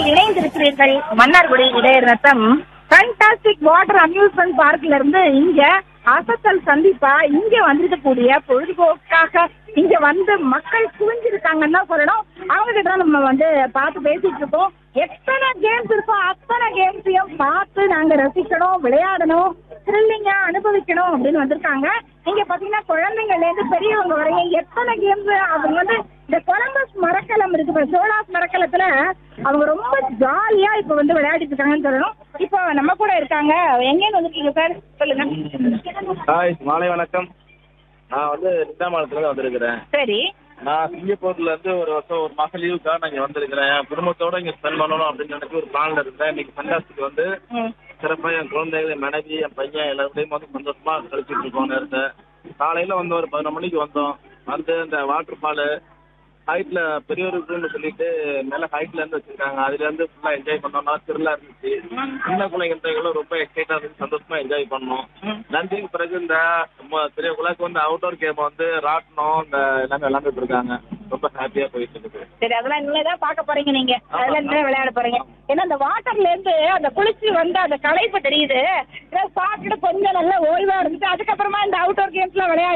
இணைந்திருக்கிறீர்கள் மன்னார்குடி இடையர் ரத்தம் fantastic water amusement பார்க்ல இருந்து இங்க அசத்தல் சந்திப்பா இங்க வந்திருக்கக்கூடிய பொழுதுபோக்காக இங்க வந்து மக்கள் குவிஞ்சிருக்காங்கன்னு தான் சொல்லணும் அவங்க கிட்ட தான் நம்ம வந்து பார்த்து பேசிட்டு இருக்கோம் எத்தனை கேம்ஸ் இருக்கோ அத்தனை கேம்ஸையும் பார்த்து நாங்க ரசிக்கணும் விளையாடணும் த்ரில்லிங்கா அனுபவிக்கணும் அப்படின்னு வந்திருக்காங்க இங்க பாத்தீங்கன்னா குழந்தைங்கள்ல இருந்து பெரியவங்க வரையும் எத்தனை கேம்ஸ் அவங்க வந்து இந்த கொலம்பஸ் மரக்கலம் இருக்கு பாரு, சோலாஸ் மரக்கலத்துல அவங்க ரொம்ப ஜாலியா இப்ப வந்து விளையாடிட்டு இருக்காங்கன்னு சொல்லணும் இப்போ நம்ம கூட இருக்காங்க எங்கேருந்து வந்திருக்கீங்க சார் சொல்லுங்க ஹாய் மாலை வணக்கம் நான் வந்து நித்தாமலத்துல வந்திருக்கிறேன் சரி நான் சிங்கப்பூர்ல இருந்து ஒரு வருஷம் ஒரு மாசம் லீவுக்காக நான் இங்க வந்திருக்கிறேன் என் குடும்பத்தோட இங்க ஸ்பெண்ட் பண்ணணும் அப்படின்னு நினைச்சு ஒரு பிளான்ல இருந்தேன் இன்னைக்கு ஃபண்டாஸ்டிக் வந்து ம். சிறப்பா என் குழந்தைகள் என் மனைவி என் பையன் எல்லாருடையும் வந்து சந்தோஷமா கழிச்சிட்டு இருக்கோம் நேரத்தை காலையில வந்து ஒரு பதினொரு மணிக்கு வந்தோம் வந்து இந்த வாட்டர் ஃபாலு ஹைட்ல பெரியவருக்குன்னு சொல்லிட்டு மேல ஹைட்ல இருந்து வச்சிருக்காங்க அதுல இருந்து ஃபுல்லா என்ஜாய் பண்ணோம் நல்லா திருவிழா இருந்துச்சு சின்ன குழந்தைகளும் ரொம்ப எக்ஸைட்டா இருந்து சந்தோஷமா என்ஜாய் பண்ணோம் நன்றிக்கு பிறகு இந்த ம- பெரிய குழாக்கு வந்து அவுட்டோர் கேம் வந்து ராட்டனம் இந்த எல்லாமே விளையாண்டுட்டு இருக்காங்க ரொம்ப ஹாப்பியா போயிட்டு இருக்குது சரி அதெல்லாம் இனிமே தான் பார்க்க போறீங்க நீங்க அதெல்லாம் இனிமே விளையாட போறீங்க ஏன்னா அந்த வாட்டர்ல இருந்து அந்த குளிச்சு வந்து அந்த களைப்பு தெரியுது இதை சாப்பிட்டு கொஞ்சம் நல்லா ஓய்வா இருந்துட்டு அதுக்கப்புறமா இந்த அவுட்டோர் கேம்ஸ்லாம் விளையாட